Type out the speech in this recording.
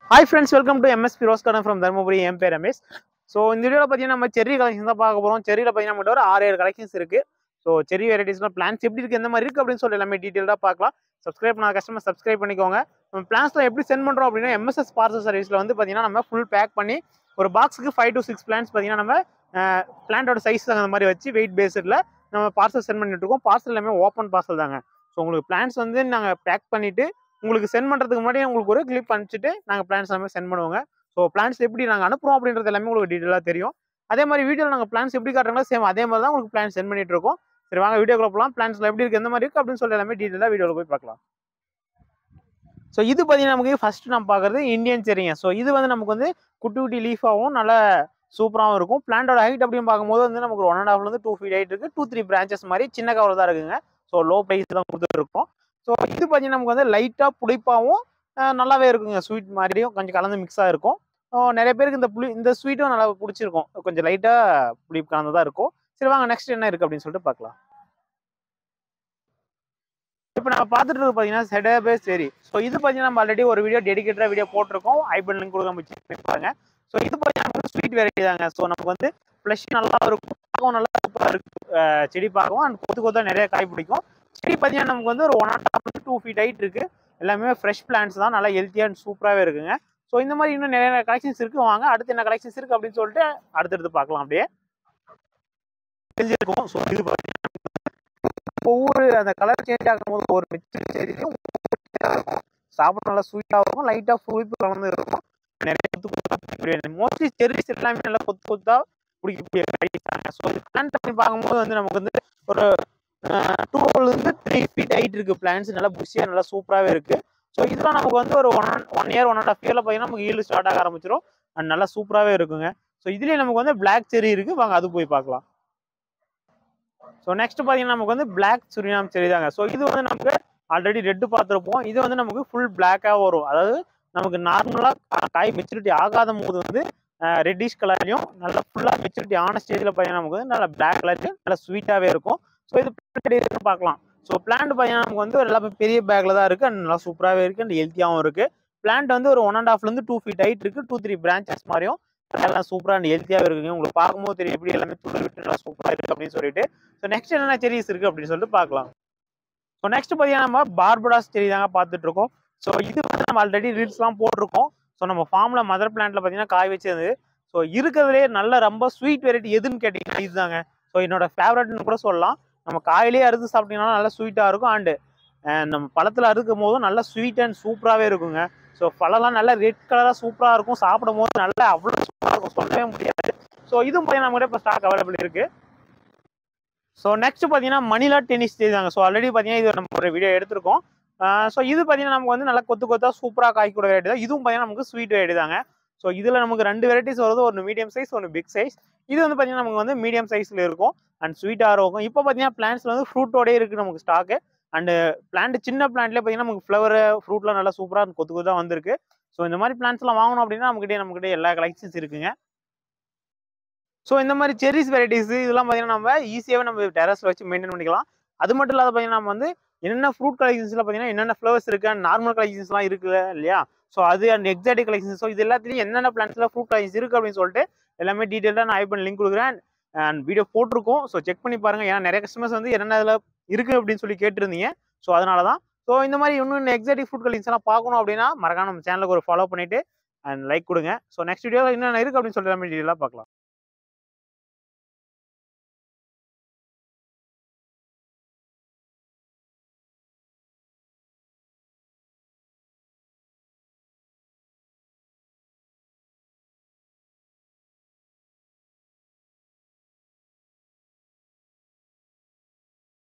hi friends welcome to MSP rose garden from Dharmapuri என் பேர் Ramesh so இந்த வீடியோவில் பார்த்தீங்கன்னா நம்ம செர்ரி கலெக்ஷன் தான் பார்க்க போகிறோம் செரியில் பார்த்தீங்கன்னா நம்மகிட்ட ஒரு ஆறு ஏழு கலெக்ஷன்ஸ் இருக்குது ஸோ செரி வெரைட்டிஸ்லாம் பிளான்ஸ் எப்படி இருக்குது எந்த மாதிரி இருக்குது அப்படின்னு சொல்லி எல்லாமே டீட்டெயிலாக பார்க்கலாம் சப்ஸ்கிரைப் பண்ண கஸ்டமர் சப்ஸ்கிரைப் பண்ணிக்கோங்க நம்ம பிளான்ஸ்லாம் எப்படி சென்ட் பண்ணுறோம் அப்படின்னா எம்எஸ்எஸ் பார்சல் சர்வீஸில் வந்து பார்த்தீங்கன்னா நம்ம ஃபுல் பேக் பண்ணி ஒரு பாக்ஸுக்கு ஃபைவ் டு சிக்ஸ் பிளான்ஸ் பார்த்தீங்கன்னா நம்ம பிளான்ட்டோட சைஸ் அந்த மாதிரி வச்சு வெயிட் பேஸில் நம்ம பார்சல் சென்ட் பண்ணிட்டு இருக்கோம் பார்சல் எல்லாமே ஓப்பன் பார்சல் தாங்க ஸோ உங்களுக்கு பிளான்ஸ் வந்து நாங்கள் பேக் பண்ணிவிட்டு உங்களுக்கு சென்ட் பண்ணுறதுக்கு முன்னாடி உங்களுக்கு ஒரு கிளிப் அனுப்பிச்சிட்டு நாங்கள் பிளான்ஸ் எல்லாமே சென்ட் பண்ணுவோங்க ஸோ பிளான்ஸ் எப்படி நாங்கள் அனுப்புகிறோம் அப்படின்றது எல்லாமே உங்களுக்கு டீட்டெயிலாக தெரியும் அதே மாதிரி வீடியோவில் நாங்கள் பிளான்ஸ் எப்படி காட்டுறாங்களோ சேம் அதே மாதிரி தான் உங்களுக்கு பிளான் சென்ட் பண்ணிட்டு இருக்கோம் சரி வாங்க வீடியோக்குள்ள போகலாம் பிளான்ஸ்ல எப்படி இருக்குது எந்த மாதிரி இருக்குது அப்படின்னு சொல்லி எல்லாமே டீட்டெயிலாக வீடியோவில் போய் பார்க்கலாம் ஸோ இது பார்த்தீங்கன்னா நமக்கு ஃபர்ஸ்ட் நம்ம பார்க்குறது இந்தியன் செரிங்க ஸோ இது வந்து நமக்கு வந்து குட்டி குட்டி லீஃபாகவும் நல்ல சூப்பராகவும் இருக்கும் பிளான்டோட ஹைட் அப்படின்னு பார்க்கும்போது வந்து நமக்கு ஒன் அண்ட் ஹாஃப்லேருந்து டூ ஃபீட் ஹைட் இருக்குது டூ த்ரீ பிரான்ச்சஸ் மாதிரி சின்ன கவர் தான் இருக்குங்க ஸோ லோ ப்ரைஸ் தான் கொடுத்துட்டு இருக்கோம் ஸோ இது பார்த்தீங்கன்னா நமக்கு வந்து லைட்டாக புளிப்பாகவும் அஹ், நல்லாவே இருக்குங்க ஸ்வீட் மாதிரியும் கொஞ்சம் கலந்து மிக்ஸாக இருக்கும் ஸோ நிறைய பேருக்கு இந்த புளி இந்த ஸ்வீட்டும் நல்லா பிடிச்சிருக்கும் கொஞ்சம் லைட்டாக புளிப்பு கலந்ததாக இருக்கும் சரி வாங்க நெக்ஸ்ட் என்ன இருக்குது அப்படின்னு சொல்லிட்டு பார்க்கலாம் இப்போ நம்ம பார்த்துட்டு இருக்க பார்த்தீங்கன்னா செடபே சரி ஸோ இது பார்த்தீங்கன்னா நம்ம ஆல்ரெடி ஒரு வீடியோ டெடிகேட்டடாக வீடியோ போட்டிருக்கோம் ஐபன் லிங்க் கொடுக்க முடிச்சு பாருங்க ஸோ இது பார்த்தீங்கன்னா நமக்கு ஸ்வீட் வெரைட்டி தாங்க ஸோ நமக்கு வந்து ஃப்ளஷ் நல்லா இருக்கும் பார்க்கவும் நல்லா சூப்பராக இருக்கு அஹ் செடி பார்க்கவும் அண்ட் கொத்து கொத்தா நிறைய காய் பிடிக்கும் செடி பார்த்தீங்கன்னா நமக்கு வந்து ஒரு one and half two feet height இருக்கு எல்லாமே ஃப்ரெஷ் பிளான்ஸ் தான் நல்லா ஹெல்த்தியாக அண்ட் சூப்பராகவே இருக்குங்க ஸோ இந்த மாதிரி இன்னும் நிறைய கலெக்ஷன்ஸ் இருக்கு வாங்க அடுத்து என்ன கலெக்ஷன்ஸ் இருக்கு அப்படின்னு சொல்லிட்டு அடுத்தடுத்து பார்க்கலாம் அப்படியே தெரிஞ்சிருக்கும் ஸோ இது பார்த்தீங்கன்னா ஒவ்வொரு அந்த கலர் சேஞ்ச் ஆகும்போது ஒவ்வொரு மிச்சர் செடியும் சாப்பிட நல்லா ஸ்வீட்டாக இருக்கும் லைட்டாக புளிப்பு கலந்து இருக்கும் நிறைய கொத்து கொத்தா மோஸ்ட்லி செரிஸ் எல்லாமே நல்லா கொத்து கொத்தா பிடிக்கக்கூடிய கிடைக்கிறாங்க ஸோ இது பிளான் பண்ணி பார்க்கும்போது வந்து நமக்கு வந்து ஒரு டூலேருந்து த்ரீ ஃபீட் ஹைட் இருக்கு பிளான்ஸ் நல்லா புஷியாக நல்லா சூப்பராகவே இருக்கு ஸோ இதெல்லாம் நமக்கு வந்து ஒரு one one year one and half இயரில் பார்த்தீங்கன்னா நமக்கு ஈல்டு ஸ்டார்ட் ஆக ஆரம்பிச்சிடும் அண்ட் நல்லா சூப்பராகவே இருக்குங்க ஸோ இதுலேயே நமக்கு வந்து பிளாக் செரி இருக்கு வாங்க அது போய் பார்க்கலாம் ஸோ நெக்ஸ்ட் பார்த்தீங்கன்னா நமக்கு வந்து பிளாக் சுரினாம் செரி தாங்க ஸோ இது வந்து நமக்கு ஆல்ரெடி ரெட்டு பார்த்துருப்போம் இது வந்து நமக்கு ஃபுல் பிளாக்காக வரும் அதாவது நமக்கு நார்மலாக காய் மெச்சூரிட்டி ஆகாத போது வந்து ரெட்டிஷ் கலர்லையும் நல்லா ஃபுல்லாக மெச்சூரிட்டி ஆன ஸ்டேஜில் பார்த்தீங்கன்னா நமக்கு வந்து நல்லா பிளாக் கலர்லையும் நல்லா ஸ்வீட்டாகவே இருக்கும் ஸோ இது plant பார்க்கலாம் ஸோ பிளான்ட் பார்த்தீங்கன்னா நமக்கு வந்து எல்லாமே பெரிய பேக்கில் தான் இருக்குது அண்ட் நல்லா சூப்பராகவே இருக்குது அண்ட் ஹெல்த்தியாகவும் இருக்குது பிளான்ட் வந்து ஒரு ஒன் அண்ட் ஹாஃப்லேருந்து டூ ஃபீட் ஹைட் இருக்குது டூ த்ரீ பிரான்ச்சஸ் மாதிரியும் எல்லாம் சூப்பராக அண்ட் ஹெல்த்தியாகவே இருக்குங்க உங்களுக்கு பார்க்கும்போது தெரியும் எப்படி எல்லாமே துளி விட்டு நல்லா சூப்பராக இருக்குது அப்படின்னு சொல்லிட்டு ஸோ நெக்ஸ்ட் என்னென்ன செரிஸ் இருக்குது அப்படின்னு சொல்லிட்டு பார்க்கலாம் ஸோ நெக்ஸ்ட் பார்த்தீங்கன்னா நம்ம பார்படாஸ் செடி தாங்க பார்த்துட்டு இருக்கோம் ஸோ இது வந்து நம்ம ஆல்ரெடி ரீல்ஸ்லாம் போட்டிருக்கோம் ஸோ நம்ம ஃபார்மில் மதர் பிளான்ட்ல பார்த்தீங்கன்னா காய் வச்சது ஸோ இருக்கிறதுலே நல்ல ரொம்ப ஸ்வீட் வெரைட்டி எதுன்னு கேட்டிங்கன்னா இதுதாங்க ஸோ என்னோட ஃபேவரட்னு கூட சொல்லலாம் நம்ம காயிலே அறுத்து சாப்பிட்டீங்கன்னா நல்லா ஸ்வீட்டாக இருக்கும் அண்டு நம்ம பழத்தில் அறுக்கும் போதும் நல்லா ஸ்வீட் அண்ட் சூப்பராகவே இருக்குங்க ஸோ பழம்லாம் நல்லா ரெட் கலராக சூப்பராக இருக்கும் சாப்பிடும் போது நல்லா அவ்வளோ சூப்பராக இருக்கும் சொல்லவே முடியாது ஸோ இதுவும் பார்த்தீங்கன்னா நம்ம இப்போ ஸ்டாக் அவைலபிள் இருக்குது ஸோ நெக்ஸ்ட் பார்த்தீங்கன்னா மணிலா டென்னிஸ் செய்தாங்க ஸோ ஆல்ரெடி பார்த்தீங்கன்னா இது நம்ம ஒரு வீடியோ எடுத்திருக்கோம் ஸோ இது பார்த்தீங்கன்னா நமக்கு வந்து நல்லா கொத்து கொத்தா சூப்பராக காய்க்கூட வெரைட்டி தான் இதுவும் பார்த்தீங்கன்னா நமக்கு ஸ்வீட் வெரைட்டி தாங்க ஸோ இதில் நமக்கு ரெண்டு வெரைட்டிஸ் வருது ஒன்று மீடியம் சைஸ் ஒன்று பிக் சைஸ் இது வந்து பார்த்தீங்கன்னா நமக்கு வந்து மீடியம் சைஸில் இருக்கும் அண்ட் ஸ்வீட்டாக இருக்கும் இப்போ பார்த்தீங்கன்னா பிளான்ட்ஸில் வந்து ஃப்ரூட்டோடய இருக்குது நமக்கு ஸ்டாக்கு அண்டு பிளான்ட் சின்ன பிளான்ட்லேயே பார்த்தீங்கன்னா நமக்கு ஃப்ளவர் ஃப்ரூட்லாம் நல்லா சூப்பராக கொத்து கொத்தாக வந்திருக்கு ஸோ இந்த மாதிரி பிளான்ட்ஸ்லாம் வாங்கணும் அப்படின்னா நம்மகிட்டே நம்மகிட்ட எல்லா கலெக்ஷன்ஸ் இருக்குங்க ஸோ இந்த மாதிரி செரிஸ் வெரைட்டிஸ் இதெல்லாம் பார்த்தீங்கன்னா நம்ம ஈஸியாகவே நம்ம டெரஸில் வச்சு மெயின்டைன் பண்ணிக்கலாம் அது மட்டும் இல்லாத பார்த்தீங்கன்னா நம்ம வந்து என்னென்ன ஃப்ரூட் கலெக்ஷன்ஸில் பார்த்தீங்கன்னா என்னென்ன ஃப்ளவர்ஸ் இருக்கு அண்ட் நார்மல் கலெக்ஷன்ஸ்லாம் இருக்குது இல்லையா ஸோ அது அண்ட் எக்ஸாட்டிக் கலெக்ஷன்ஸ் ஸோ இது எல்லாத்துலேயும் என்னென்ன பிளான்ஸ்ல ஃப்ரூட் கலெக்ஷன்ஸ் இருக்குது அப்படின்னு சொல்லிட்டு எல்லாமே டீட்டெயிலாக நான் ஐபன் லிங்க் கொடுக்குறேன் அண்ட் வீடியோ போட்டிருக்கோம் ஸோ செக் பண்ணி பாருங்க ஏன்னா நிறைய கஸ்டமர்ஸ் வந்து என்னென்ன இதில் இருக்குது அப்படின்னு சொல்லி கேட்டிருந்தீங்க ஸோ அதனால தான் ஸோ இந்த மாதிரி இன்னும் எக்ஸாட்டிக் ஃபுட் கலெக்ஷன்ஸ் எல்லாம் பார்க்கணும் அப்படின்னா மறக்காம நம்ம சேனலுக்கு ஒரு ஃபாலோ பண்ணிட்டு அண்ட் லைக் கொடுங்க ஸோ நெக்ஸ்ட் வீடியோவில் என்னென்ன இருக்குது அப்படின்னு சொல்லி எல்லாமே டீட்டெயிலாக பார்க்கலாம்